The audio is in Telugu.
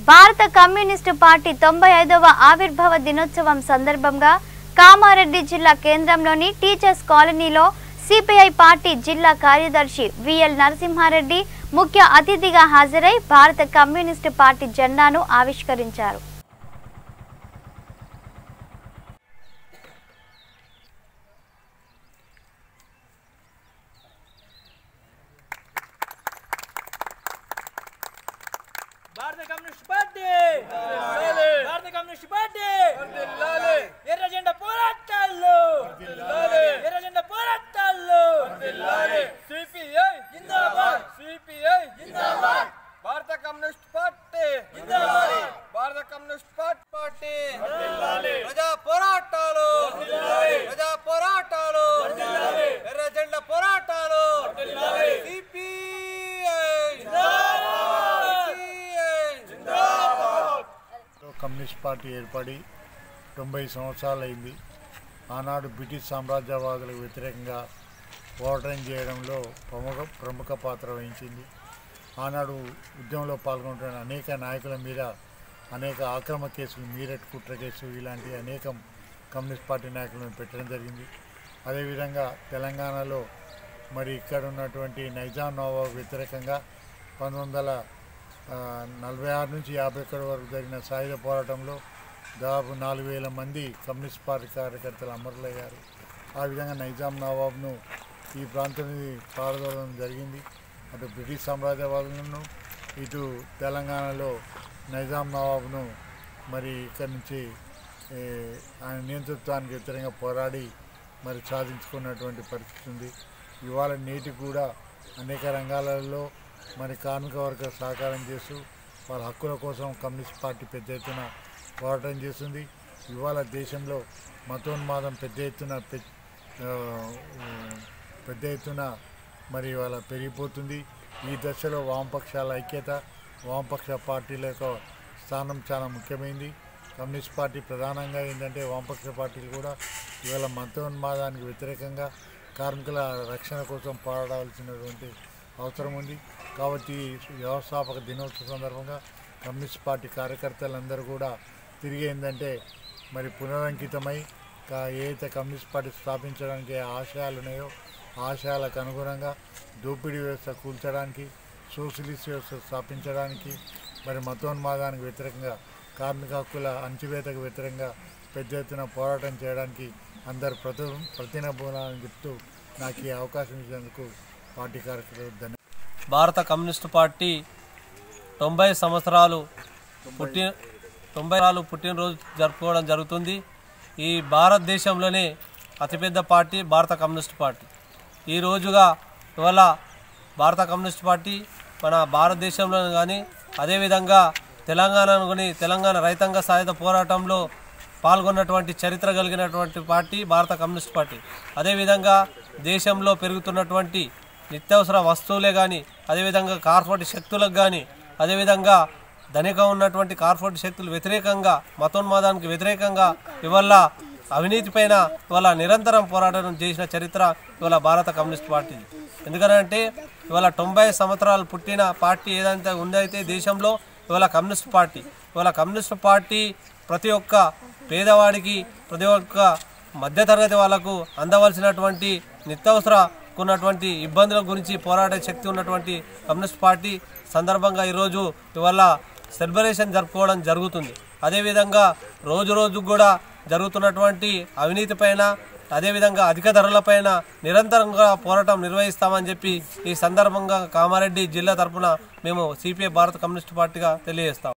భారత కమ్యూనిస్టు పార్టీ తొంభై ఐదవ ఆవిర్భావ దినోత్సవం సందర్భంగా కామారెడ్డి జిల్లా కేంద్రంలోని టీచర్స్ కాలనీలో సిపిఐ పార్టీ జిల్లా కార్యదర్శి విఎల్ నరసింహారెడ్డి ముఖ్య అతిథిగా హాజరై భారత కమ్యూనిస్టు పార్టీ జెండాను ఆవిష్కరించారు Bharata communist party Bharata communist party ఎర్ర జెండా పోరాటాలు ఎర్ర జెండా పోరాటాలు సిపిఐ జిందాబాద్ సిపిఐ జిందాబాద్ Bharata communist party Bharata communist party party ప్రజా పోరాటాలు ప్రజా పోరాటాలు ఎర్ర జెండా పోరాటాలు సిపిఐ కమ్యూనిస్ట్ పార్టీ ఏర్పడి తొంభై సంవత్సరాలు అయింది ఆనాడు బ్రిటిష్ సామ్రాజ్యవాదులకు వ్యతిరేకంగా పోరాటం చేయడంలో ప్రముఖ ప్రముఖ పాత్ర వహించింది ఆనాడు ఉద్యమంలో పాల్గొంటున్న అనేక నాయకుల మీద అనేక ఆక్రమ కేసులు మీరట్ కుట్ర కేసు ఇలాంటి అనేకం కమ్యూనిస్ట్ పార్టీ నాయకులను పెట్టడం జరిగింది అదేవిధంగా తెలంగాణలో మరి ఇక్కడ ఉన్నటువంటి నైజాం నవాబు వ్యతిరేకంగా పంతొమ్మిది వందల ఆ, నలభై ఆరు నుంచి యాభై ఒకటి వరకు జరిగిన సాయుధ పోరాటంలో దాదాపు నాలుగు వేల మంది కమ్యూనిస్ట్ పార్టీ కార్యకర్తలు అమరులయ్యారు ఆ విధంగా నైజాం నవాబ్ను ఈ ప్రాంతం నుంచి పారదోలడం జరిగింది అటు బ్రిటిష్ సామ్రాజ్యవాదులను ఇటు తెలంగాణలో నైజాం నవాబ్ను మరి ఇక్కడి నుంచి ఏ, ఆయన నియంతృత్వానికి వ్యతిరేకంగా పోరాడి మరి సాధించుకున్నటువంటి పరిస్థితి ఉంది ఇవాళ నేటికి కూడా అనేక రంగాలలో మరి కార్మిక వర్గ సహకారం చేస్తూ వాళ్ళ హక్కుల కోసం కమ్యూనిస్ట్ పార్టీ పెద్ద ఎత్తున పోరాటం చేస్తుంది ఇవాళ దేశంలో మతోన్మాదం పెద్ద ఎత్తున పె- ఆ, పెద్ద ఎత్తున మరి ఇవాళ పెరిగిపోతుంది ఈ దశలో వామపక్షాల ఐక్యత వామపక్ష పార్టీల యొక్క స్థానం చాలా ముఖ్యమైనది కమ్యూనిస్ట్ పార్టీ ప్రధానంగా ఏంటంటే వామపక్ష పార్టీలు కూడా ఇవాళ మతోన్మాదానికి వ్యతిరేకంగా కార్మికుల రక్షణ కోసం పోరాడాల్సినటువంటి అవసరం ఉంది కాబట్టి ఈ వ్యవస్థాపక దినోత్సవ సందర్భంగా కమ్యూనిస్ట్ పార్టీ కార్యకర్తలందరూ కూడా తిరిగి ఏంటంటే మరి పునరంకితమై కా- ఏదైతే కమ్యూనిస్ట్ పార్టీ స్థాపించడానికి ఏ ఆశయాలు ఉన్నాయో ఆ ఆశయాలకు అనుగుణంగా దోపిడీ వ్యవస్థ కూల్చడానికి సోషలిస్ట్ వ్యవస్థ స్థాపించడానికి మరి మతోన్మాదానికి వ్యతిరేకంగా కార్మిక హక్కుల అణచివేతకు వ్యతిరేకంగా పెద్ద ఎత్తున పోరాటం చేయడానికి అందరు ప్రతి ప్రతినబోనాలని చెప్తూ నాకు ఈ అవకాశం ఇచ్చినందుకు పార్టీ కార్యకర్తలకు ధన్యవాదాలు భారత కమ్యూనిస్టు పార్టీ తొంభై సంవత్సరాలు పుట్టి తొంభై రాలు పుట్టినరోజు జరుపుకోవడం జరుగుతుంది ఈ భారతదేశంలోనే అతిపెద్ద పార్టీ భారత కమ్యూనిస్ట్ పార్టీ ఈ రోజుగా ఇవాళ భారత కమ్యూనిస్ట్ పార్టీ మన భారతదేశంలో కానీ అదేవిధంగా తెలంగాణను కొని తెలంగాణ రైతాంగ సాయుధ పోరాటంలో పాల్గొన్నటువంటి చరిత్ర కలిగినటువంటి పార్టీ భారత కమ్యూనిస్ట్ పార్టీ అదేవిధంగా దేశంలో పెరుగుతున్నటువంటి నిత్యావసర వస్తువులే కానీ అదేవిధంగా కార్పొరేట్ శక్తులకు కానీ అదేవిధంగా ధనిక ఉన్నటువంటి కార్పొరేట్ శక్తులు వ్యతిరేకంగా మతోన్మాదానికి వ్యతిరేకంగా ఇవల్ల అవినీతి పైన ఇవాళ నిరంతరం పోరాటం చేసిన చరిత్ర ఇవాళ భారత కమ్యూనిస్ట్ పార్టీ ఎందుకనంటే ఇవాళ తొంభై సంవత్సరాలు పుట్టిన పార్టీ ఏదైతే ఉందైతే దేశంలో ఇవాళ కమ్యూనిస్ట్ పార్టీ ఇవాళ కమ్యూనిస్ట్ పార్టీ ప్రతి ఒక్క పేదవాడికి ప్రతి ఒక్క మధ్యతరగతి వాళ్ళకు అందవలసినటువంటి నిత్యావసర ఉన్నటువంటి ఇబ్బందుల గురించి పోరాడే శక్తి ఉన్నటువంటి కమ్యూనిస్ట్ పార్టీ సందర్భంగా ఈరోజు ఇవాళ సెలబ్రేషన్ జరుపుకోవడం జరుగుతుంది అదేవిధంగా రోజు రోజు కూడా జరుగుతున్నటువంటి అవినీతి పైన అదేవిధంగా అధిక ధరలపైన నిరంతరంగా పోరాటం నిర్వహిస్తామని చెప్పి ఈ సందర్భంగా కామారెడ్డి జిల్లా తరపున మేము సిపిఐ భారత కమ్యూనిస్ట్ పార్టీగా తెలియజేస్తాం